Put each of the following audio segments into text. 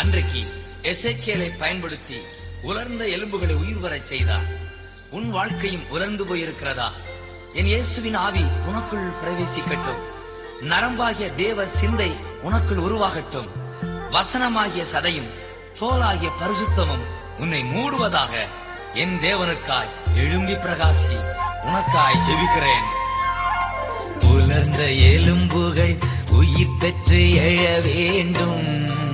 அன்றைக்கு எசேக்கியேலை பயன்படுத்தி உலர்ந்த எலும்புகளை உயிர் வரச் செய்தார் உன் வாழ்க்கையும் உலர்ந்து போயிருக்கிறதா என் இயேசுவின் ஆவி உனக்குள் பிரவேசிக்கட்டும் நரம்பாகிய தேவ சிந்தை உனக்குள் உருவாகட்டும் வசனமாகிய சதையும் தோலாகிய பரிசுத்தமும் உன்னை மூடுவதாக என் தேவனுக்காய் எழும்பி பிரகாசி உனக்காய் ஜெபிக்கிறேன் உலர்ந்த எலும்புகள் உயிர் பெற்று எழ வேண்டும்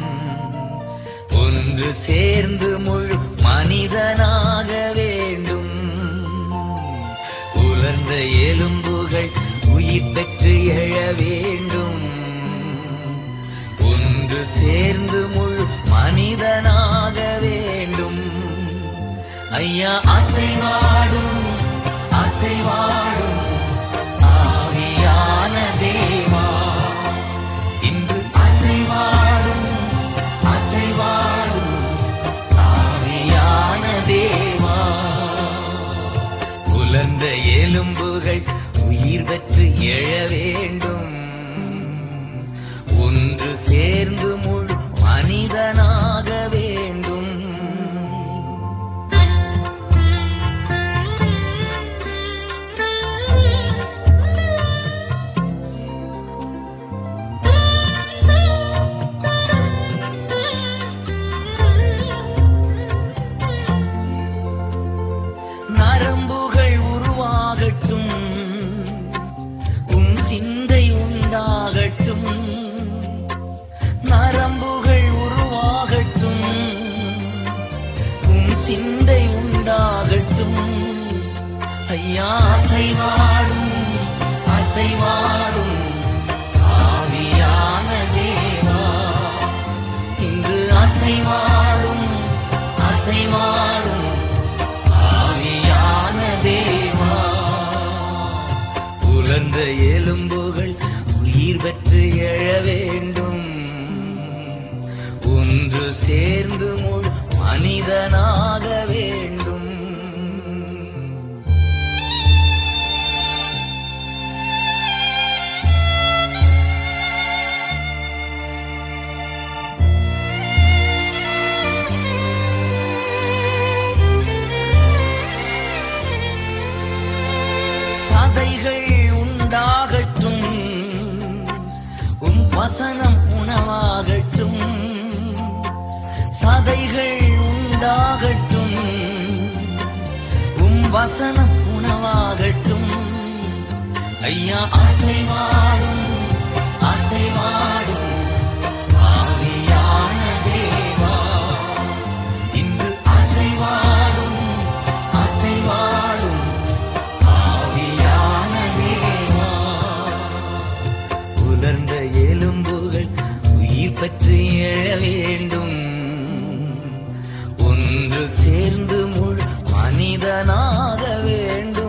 ஒன்று சேர்ந்து முழு மனிதனாக வேண்டும் உலர்ந்த எலும்புகள் உயிர் பெற்று எழ வேண்டும் ஒன்று சேர்ந்து முழு மனிதனாக வேண்டும் ஐயா அசைவாடும் அசைவாடும் ஆவியான தேவா இன்று அசைவாடும் அசைவாடும் ஆவியான தேவா உலர்ந்த எலும்புகள் உயிர் பெற்று எழ வேண்டும் ஒன்று சேர்ந்து முழு மனிதனாக வேண்டும் நரம்புகள் உருவாகட்டும் உன் சிந்தை உண்டாகட்டும் நரம்புகள் உருவாகட்டும் உன் சிந்தை உண்டாகட்டும் ஐயா அசைவாடும் அசைவாடும் ஆவியான தேவா இன்று அசைவாடும் அசைவாடும் ஆவியான தேவா உலர்ந்த எலும்புகள் உயிர் பெற்று எழ வேண்டும் ஒன்று சேர்ந்து முழு மனிதனாக வேண்டும் சதைகள் உண்டாகட்டும் உம் வசனம் உணவாகட்டும் சதைகள் உண்டாகட்டும் உம் வசனம் உணவாகட்டும் ஐயா அசைவாடும் அசைவாடும் ஆவியான தேவா இன்று அசைவாடும் அசைவாடும் ஆவியான தேவா உலர்ந்த எலும்புகள் உயிர் பற்றி எழ வேண்டும் ஒன்று சேர்ந்து முழு மனிதனாக வேண்டும்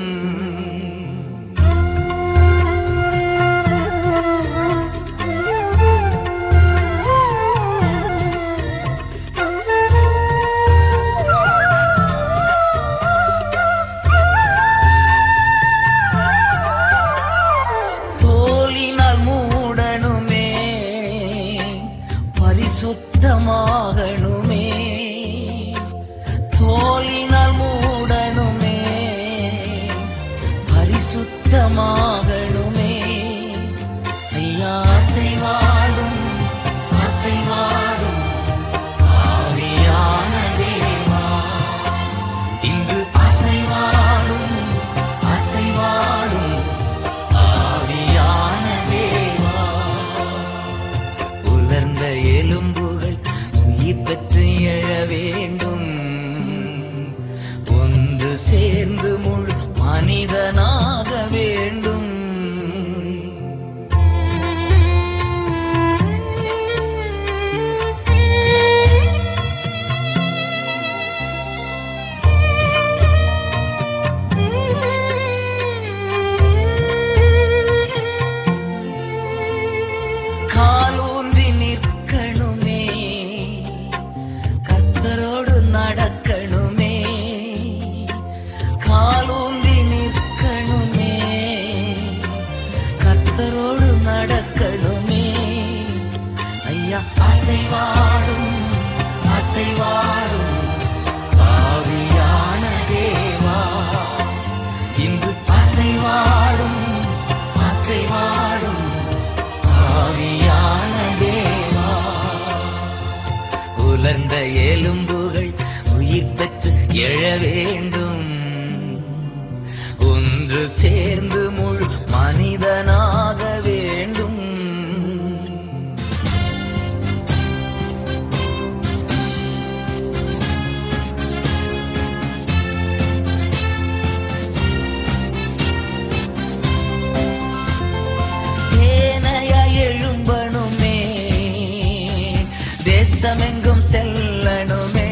தோலினால் மூடணுமே பரிசுத்தமாகணுமே தோலினால் மூடணுமே பரிசுத்தமாகணுமே ஐயா அசைவாடும் அசைவாடும் ஆவியான தேவா இன்று அசைவாடும் அசைவாடும் ஆவியான தேவா உலர்ந்த எலும்புகள் உயிர் பெற்று எழ வேண்டும் உலர்ந்த எலும்புகள் உயிர் பெற்று எழ வேண்டும் ஒன்று சேர்ந்து முழு மனிதனாக வேண்டும் சேனையா எழும்பணுமே தேசமெங்கும் செல்லணுமே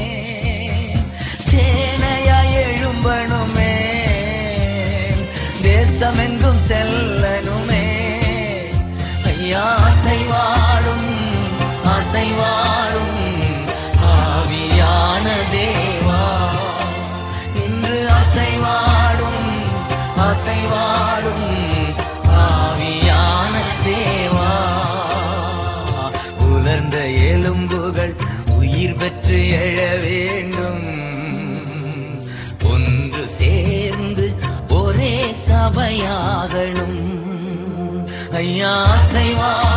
சேனையா எழும்பணுமே தேசமெங்கும் செல்லணுமே ஐயா அசைவாடும் அசைவாடும் ஆவியான தேவா இன்று அசைவாடும் அசைவாடும் ஆவியான தேவா உலர்ந்த எலும்புகள் உயிர் பெற்று எழ வேண்டும் ஒன்று சேர்ந்து ஒரே சபையாகணும் ஐயா அசைவா